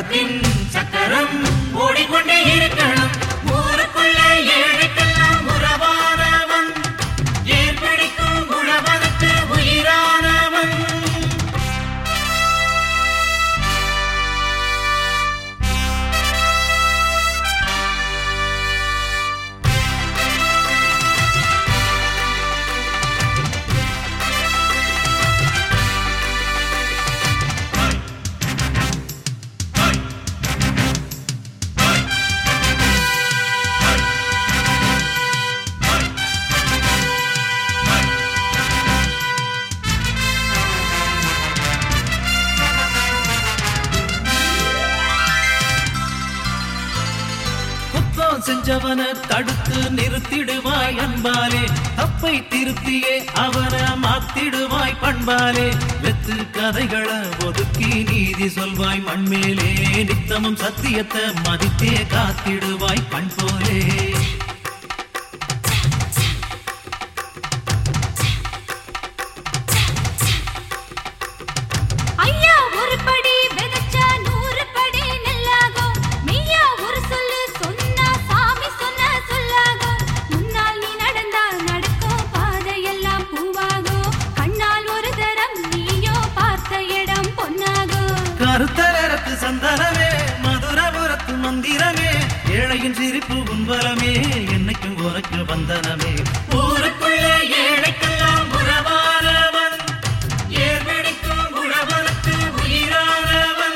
உலகத்தின் சக்கரம் ஓடிக்கொண்டே இருக்கணும் ஊருக்குள்ள ஏழைக்கெல்லாம் உறவானவன் ஏர் பிடிக்கும் உழவனுக்கு உயிரானவன் குத்தம் செஞ்சவன தடுத்து நிறுத்திடுவாய் அன்பாலே தப்பை திருத்தியே அவனை மாத்திடுவாய் பண்பாலே வெத்து கதைகளை ஒதுக்கி நீதி சொல்வாய் மண்மேலே நித்தமும் சத்தியத்தை மதித்தே காத்திடுவாய் பண் போலே ஐயா ஒரு படி விதைச்சா நூறு படி நெல்லாகும் மெய்யா ஒரு சொல்லு சொன்னா சாமி சொன்ன சொல்லாகும் முன்னால் நீ நடந்தா நடக்கும் பாதையெல்லாம் பூவாகும் கண்ணால் ஒரு தரம் நீயோ பார்த்த இடம் பொன்னாகும் கருத்தரத்து சந்தனமே மதுரபுரத்து மந்திரமே ஏழையின் சிரிப்பு உன்பலமே என்னைக்கும் உனக்கு வந்தனமே ஊருக்குள்ள ஏழைக்கெல்லாம் உறவானவன் ஏர் பிடிக்கும் உழவனுக்கு உயிரானவன்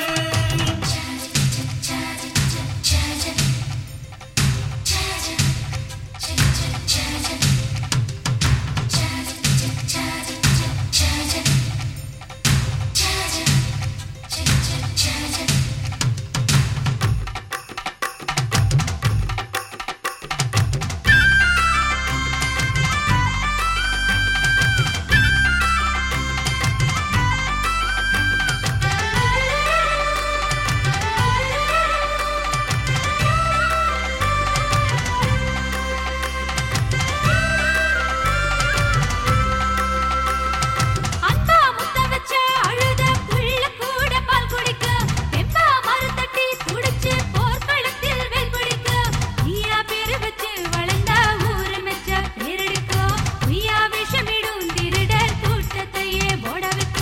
அன்பா முத்த வச்ச அழுத புள்ள கூட பால் குடிக்க தெம்பா மறுத்தட்டி துடிச்சு போர்க்களத்தில் வேல் பிடிக்க ஐயா பேரு வச்சு வளர்ந்தா ஊரு மெச்ச பேரெடுக்க ஐயா விஷமிடும் திருடர் கூட்டத்தையே போட வைக்க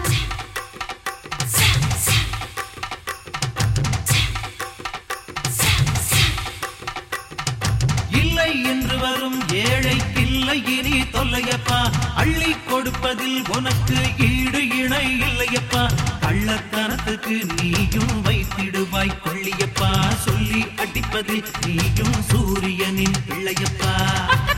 இல்லை என்று வரும் ஏழை இல்லை இனி தொல்லையப்பா அள்ளி கொடுப்பதில் உனக்கு ஈடு இணை இல்லையப்பா கள்ளத்தனத்துக்கு நீயும் வைத்திடுவாய் கொள்ளியப்பா சொல்லி அடிப்பதில் நீயும் சூரியனின் பிள்ளையப்பா பக்க